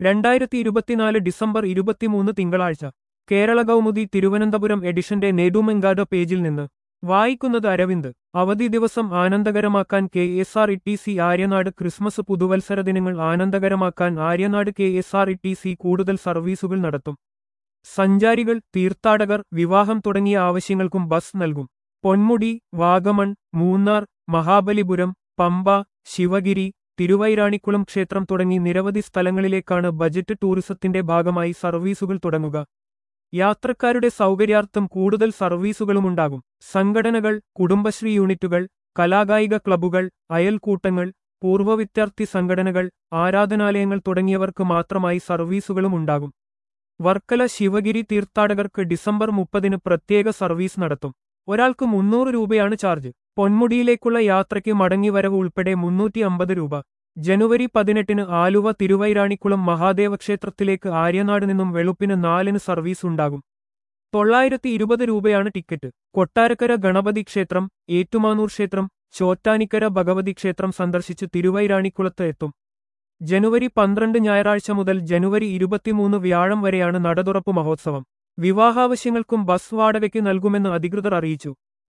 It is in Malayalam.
രണ്ടായിരത്തി ഇരുപത്തിനാല് ഡിസംബർ ഇരുപത്തിമൂന്ന് തിങ്കളാഴ്ച കേരള കൗമുദി തിരുവനന്തപുരം എഡിഷന്റെ നെടുമെങ്കാത പേജിൽ നിന്ന് വായിക്കുന്നത് അരവിന്ദ് അവധി ദിവസം ആനന്ദകരമാക്കാൻ K S R E T C Aryanad Christmas പുതുവത്സര ദിനങ്ങൾ ആനന്ദകരമാക്കാൻ Aryanad K S R E T C കൂടുതൽ സർവീസുകൾ നടത്തും സഞ്ചാരികൾ തീർത്ഥാടകർ വിവാഹം തുടങ്ങിയ ആവശ്യങ്ങൾക്കും ബസ് നൽകും പൊന്മുടി വാഗമൺ മൂന്നാർ മഹാബലിപുരം പമ്പ ശിവഗിരി തിരുവൈരാണിക്കുളം ക്ഷേത്രം തുടങ്ങി നിരവധി സ്ഥലങ്ങളിലേക്കാണ് ബജറ്റ് ടൂറിസത്തിന്റെ ഭാഗമായി സർവീസുകൾ തുടങ്ങുക യാത്രക്കാരുടെ സൗകര്യാർത്ഥം കൂടുതൽ സർവീസുകളുമുണ്ടാകും സംഘടനകൾ കുടുംബശ്രീ യൂണിറ്റുകൾ കലാകായിക ക്ലബ്ബുകൾ അയൽക്കൂട്ടങ്ങൾ പൂർവ്വ വിദ്യാർത്ഥി സംഘടനകൾ ആരാധനാലയങ്ങൾ തുടങ്ങിയവർക്ക് മാത്രമായി സർവീസുകളും ഉണ്ടാകും വർക്കല ശിവഗിരി തീർത്ഥാടകർക്ക് ഡിസംബർ മുപ്പതിന് പ്രത്യേക സർവീസ് നടത്തും ഒരാൾക്ക് മുന്നൂറ് രൂപയാണ് ചാർജ് പൊന്മുടിയിലേക്കുള്ള യാത്രയ്ക്ക് മടങ്ങിവരവ് ഉൾപ്പെടെ മുന്നൂറ്റി അമ്പത് രൂപ ജനുവരി പതിനെട്ടിന് ആലുവ തിരുവൈരാണിക്കുളം മഹാദേവ ക്ഷേത്രത്തിലേക്ക് ആര്യനാട് നിന്നും വെളുപ്പിന് നാലിന് സർവീസ് ഉണ്ടാകും തൊള്ളായിരത്തി ഇരുപത് രൂപയാണ് ടിക്കറ്റ് കൊട്ടാരക്കര ഗണപതി ക്ഷേത്രം ഏറ്റുമാനൂർ ക്ഷേത്രം ചോറ്റാനിക്കര ഭഗവതി ക്ഷേത്രം സന്ദർശിച്ച് തിരുവൈരാണിക്കുളത്ത് എത്തും ജനുവരി പന്ത്രണ്ട് ഞായറാഴ്ച മുതൽ ജനുവരി ഇരുപത്തിമൂന്ന് വ്യാഴം വരെയാണ് നടതുറപ്പ് മഹോത്സവം വിവാഹാവശ്യങ്ങൾക്കും ബസ് വാടകയ്ക്ക് നൽകുമെന്ന് അധികൃതർ അറിയിച്ചു